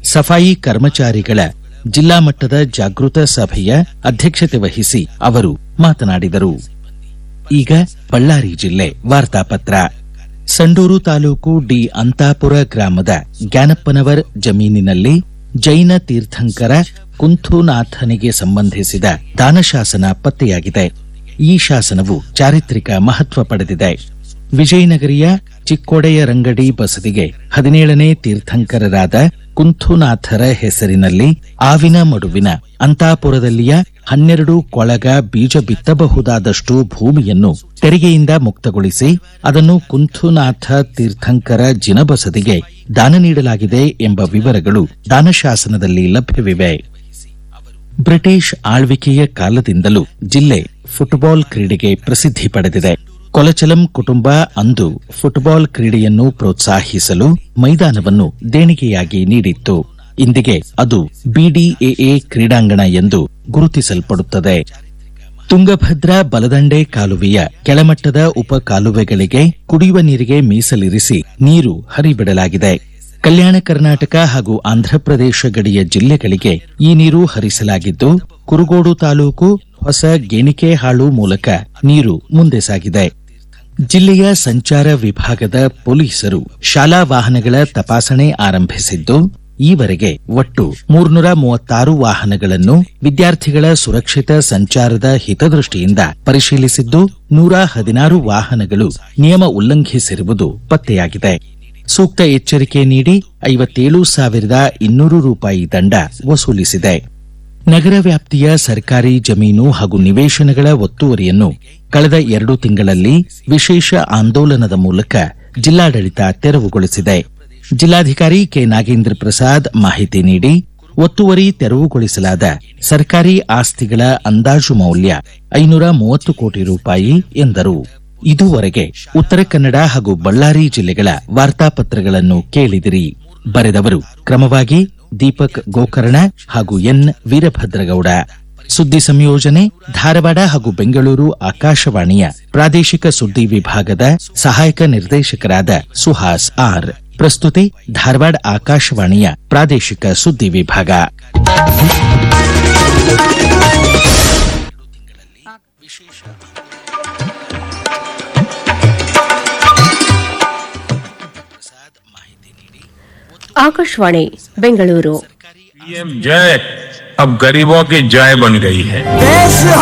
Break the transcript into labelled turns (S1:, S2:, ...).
S1: ಸಫಾಯಿ ಕರ್ಮಚಾರಿಗಳ ಜಿಲ್ಲಾ ಮಟ್ಟದ ಜಾಗೃತ ಸಭೆಯ ಅಧ್ಯಕ್ಷತೆ ವಹಿಸಿ ಅವರು ಮಾತನಾಡಿದರು ಈಗ ಬಳ್ಳಾರಿ ಜಿಲ್ಲೆ ವಾರ್ತಾಪತ್ರ ಸಂಡೂರು ತಾಲೂಕು ಡಿ ಅಂತಾಪುರ ಗ್ರಾಮದ ಜ್ಞಾನಪ್ಪನವರ್ ಜಮೀನಿನಲ್ಲಿ ಜೈನ ತೀರ್ಥಂಕರ ಕುಂಥುನಾಥನಿಗೆ ಸಂಬಂಧಿಸಿದ ದಾನಶಾಸನ ಪತ್ತೆಯಾಗಿದೆ ಈ ಶಾಸನವು ಚಾರಿತ್ರಿಕ ಮಹತ್ವ ಪಡೆದಿದೆ ವಿಜಯನಗರಿಯ ಚಿಕ್ಕೋಡೆಯರಂಗಡಿ ಬಸದಿಗೆ ಹದಿನೇಳನೇ ತೀರ್ಥಂಕರರಾದ ಕುಂಥುನಾಥರ ಹೆಸರಿನಲ್ಲಿ ಆವಿನ ಮಡುವಿನ ಅಂತಾಪುರದಲ್ಲಿಯ ಹನ್ನೆರಡು ಕೊಳಗ ಬೀಜ ಬಿತ್ತಬಹುದಾದಷ್ಟು ಭೂಮಿಯನ್ನು ತೆರಿಗೆಯಿಂದ ಮುಕ್ತಗೊಳಿಸಿ ಅದನ್ನು ಕುಂಥುನಾಥ ತೀರ್ಥಂಕರ ಜಿನಬಸದಿಗೆ ದಾನ ನೀಡಲಾಗಿದೆ ಎಂಬ ವಿವರಗಳು ದಾನಶಾಸನದಲ್ಲಿ ಲಭ್ಯವಿವೆ ಬ್ರಿಟಿಷ್ ಆಳ್ವಿಕೆಯ ಕಾಲದಿಂದಲೂ ಜಿಲ್ಲೆ ಫುಟ್ಬಾಲ್ ಕ್ರೀಡೆಗೆ ಪ್ರಸಿದ್ಧಿ ಪಡೆದಿದೆ ಕೊಲಚಲಂ ಕುಟುಂಬ ಅಂದು ಫುಟ್ಬಾಲ್ ಕ್ರೀಡೆಯನ್ನು ಪ್ರೋತ್ಸಾಹಿಸಲು ಮೈದಾನವನ್ನು ದೇಣಿಗೆಯಾಗಿ ನೀಡಿತ್ತು ಇಂದಿಗೆ ಅದು ಬಿಡಿಎಎ ಕ್ರೀಡಾಂಗಣ ಎಂದು ಗುರುತಿಸಲ್ಪಡುತ್ತದೆ ತುಂಗಭದ್ರಾ ಬಲದಂಡೆ ಕಾಲುವೆಯ ಕೆಳಮಟ್ಟದ ಉಪ ಕಾಲುವೆಗಳಿಗೆ ಕುಡಿಯುವ ನೀರಿಗೆ ಮೀಸಲಿರಿಸಿ ನೀರು ಹರಿಬಿಡಲಾಗಿದೆ ಕಲ್ಯಾಣ ಕರ್ನಾಟಕ ಹಾಗೂ ಆಂಧ್ರಪ್ರದೇಶ ಗಡಿಯ ಜಿಲ್ಲೆಗಳಿಗೆ ಈ ನೀರು ಹರಿಸಲಾಗಿದ್ದು ಕುರುಗೋಡು ತಾಲೂಕು ಹೊಸ ಗೇಣಿಕೆಹಾಳು ಮೂಲಕ ನೀರು ಮುಂದೆ ಸಾಗಿದೆ ಜಿಲ್ಲೆಯ ಸಂಚಾರ ವಿಭಾಗದ ಪೊಲೀಸರು ಶಾಲಾ ವಾಹನಗಳ ತಪಾಸಣೆ ಆರಂಭಿಸಿದ್ದು ಈವರೆಗೆ ಒಟ್ಟು ಮೂರ್ನೂರ ಮೂವತ್ತಾರು ವಾಹನಗಳನ್ನು ವಿದ್ಯಾರ್ಥಿಗಳ ಸುರಕ್ಷಿತ ಸಂಚಾರದ ಹಿತದೃಷ್ಟಿಯಿಂದ ಪರಿಶೀಲಿಸಿದ್ದು ನೂರ ಹದಿನಾರು ವಾಹನಗಳು ನಿಯಮ ಉಲ್ಲಂಘಿಸಿರುವುದು ಪತ್ತೆಯಾಗಿದೆ ಸೂಕ್ತ ಎಚ್ಚರಿಕೆ ನೀಡಿ ಐವತ್ತೇಳು ಸಾವಿರದ ಇನ್ನೂರು ರೂಪಾಯಿ ದಂಡ ವಸೂಲಿಸಿದೆ ನಗರ ವ್ಯಾಪ್ತಿಯ ಸರ್ಕಾರಿ ಜಮೀನು ಹಾಗೂ ನಿವೇಶನಗಳ ಒತ್ತುವರಿಯನ್ನು ಕಳೆದ ಎರಡು ತಿಂಗಳಲ್ಲಿ ವಿಶೇಷ ಆಂದೋಲನದ ಮೂಲಕ ಜಿಲ್ಲಾಡಳಿತ ತೆರವುಗೊಳಿಸಿದೆ ಜಿಲ್ಲಾಧಿಕಾರಿ ಕೆ ನಾಗೇಂದ್ರ ಪ್ರಸಾದ್ ಮಾಹಿತಿ ನೀಡಿ ಒತ್ತುವರಿ ತೆರವುಗೊಳಿಸಲಾದ ಸರ್ಕಾರಿ ಆಸ್ತಿಗಳ ಅಂದಾಜು ಮೌಲ್ಯ ಐನೂರ ಮೂವತ್ತು ಕೋಟಿ ರೂಪಾಯಿ ಎಂದರು ಇದುವರೆಗೆ ಉತ್ತರ ಕನ್ನಡ ಹಾಗೂ ಬಳ್ಳಾರಿ ಜಿಲ್ಲೆಗಳ ವಾರ್ತಾಪತ್ರಗಳನ್ನು ಕೇಳಿದಿರಿ ಬರೆದವರು ಕ್ರಮವಾಗಿ ದೀಪಕ್ ಗೋಕರ್ಣ ಹಾಗೂ ಎನ್ ವೀರಭದ್ರಗೌಡ ಸುದ್ದಿ ಸಂಯೋಜನೆ ಧಾರವಾಡ ಹಾಗೂ ಬೆಂಗಳೂರು ಆಕಾಶವಾಣಿಯ ಪ್ರಾದೇಶಿಕ ಸುದ್ದಿ ವಿಭಾಗದ ಸಹಾಯಕ ನಿರ್ದೇಶಕರಾದ ಸುಹಾಸ್ ಆರ್ ಪ್ರಸ್ತುತಿ ಧಾರವಾಡ ಆಕಾಶವಾಣಿಯ ಪ್ರಾದೇಶಿಕ ಸುದ್ದಿ ವಿಭಾಗ
S2: ಆಕಾಶವಾಣಿ ಬೆಂಗಳೂರು
S3: पीएम जय अब गरीबों की जय बन गई है